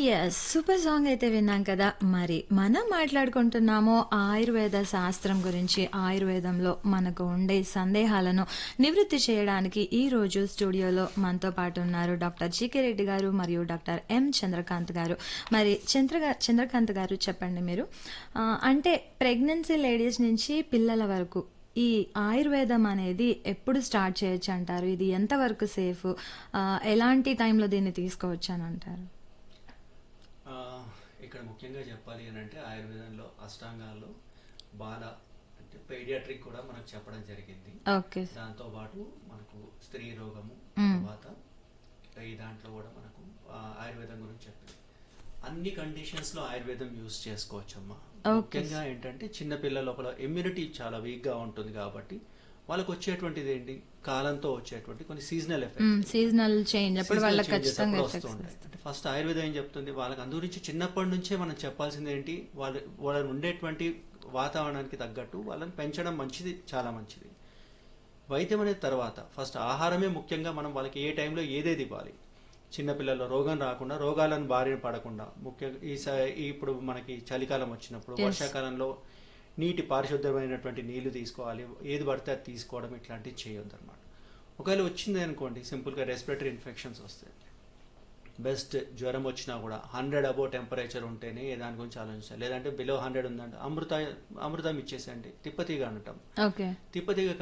Yes super song అయితే విన్నాం కదా మరి మనం మాట్లాడుకుంటున్నామో ఆయుర్వేద శాస్త్రం గురించి ఆయుర్వేదంలో మనకు ఉండే సందేహాలను నివృత్తి చేయడానికి ఈ రోజు స్టూడియోలో మనతో పాటు ఉన్నారు డాక్టర్ జీకే రెడ్డి గారు మరియు డాక్టర్ ఎం చంద్రకాంత్ గారు మరి చంద్ర చంద్రకాంత్ గారు చెప్పండి మీరు ఆ, అంటే ప్రెగ్నెన్సీ లేడీస్ నుంచి పిల్లల వరకు ఈ ఆయుర్వేదం అనేది ఎప్పుడు స్టార్ట్ చేయొచ్చు అంటారు ఇది ఎంతవరకు సేఫ్ ఆ, ఎలాంటి టైంలో దీన్ని తీసుకోవచ్చు అని అంటారు ఆ, ఇక్కడ ముఖ్యంగా చెప్పాలి అని అంటే ఆయుర్వేదంలో అష్టాంగాల్లో బాల అంటే పీడియాట్రిక్ కూడా మనకు చెప్పడం జరిగింది ఓకే దాంతో పాటు మనకు స్త్రీ రోగము మ్మ్. తర్వాత ఈ దాంట్లో కూడా మనకు ఆ, ఆయుర్వేదం గురించి చెప్పింది అన్ని కండిషన్స్ లో ఆయుర్వేదం యూస్ చేసుకోవచ్చమ్మా Okay. ముఖ్యంగా ఏంటంటే చిన్న పిల్లల లోపల ఇమ్యూనిటీ చాలా వీక్ గా ఉంటుంది కాబట్టి వాళ్ళకు వచ్చేటువంటిది ఏంటి కాలంతో వచ్చేటువంటి కొన్ని సీజనల్ ఎఫెక్ట్స్ సీజనల్ చేంజ్ అప్పుడు Seasonal వాళ్ళకి changes ఖచ్చితంగా అప్పుడు ఎఫెక్ట్స్ వస్తూ ఉంటాయి. అంటే ఫస్ట్ ఆయుర్వేదం ఏం చెప్తుంది వాళ్ళకి అందు గురించి చిన్నప్పటి నుంచే మనం చెప్పాల్సింది ఏంటి వాళ్ళు వాళ్ళని ఉండేటువంటి వాతావరణానికి తగ్గట్టు వాళ్ళని పెంచడం మంచిది చాలా మంచిది వైద్యం అనేది తర్వాత ఫస్ట్ ఆహారమే ముఖ్యంగా మనం వాళ్ళకి ఏ టైంలో ఏదేది ఇవ్వాలి చిన్నపిల్లల్లో రోగం రాకుండా రోగాలను బారిన పడకుండా ముఖ్యంగా ఈ స- ఈ ఇప్పుడు మనకి చలికాలం వచ్చినప్పుడు Yes. వర్షాకాలంలో నీటి పారిశుద్ధమైనటువంటి నీళ్లు తీసుకోవాలి ఏది పడితే అది తీసుకోవడం ఇట్లాంటివి చేయొద్దు అనమాట ఒకవేళ వచ్చింది అనుకోండి సింపుల్గా రెస్పిరేటరీ ఇన్ఫెక్షన్స్ వస్తాయి బెస్ట్ జ్వరం వచ్చినా కూడా హండ్రెడ్ అబో టెంపరేచర్ ఉంటేనే దాని గురించి ఆలోచించాలి లేదంటే బిలో హండ్రెడ్ ఉందంటే అమృత అమృతం ఇచ్చేసేయండి తిప్పతీగ అనటం ఓకే తిప్పతీగ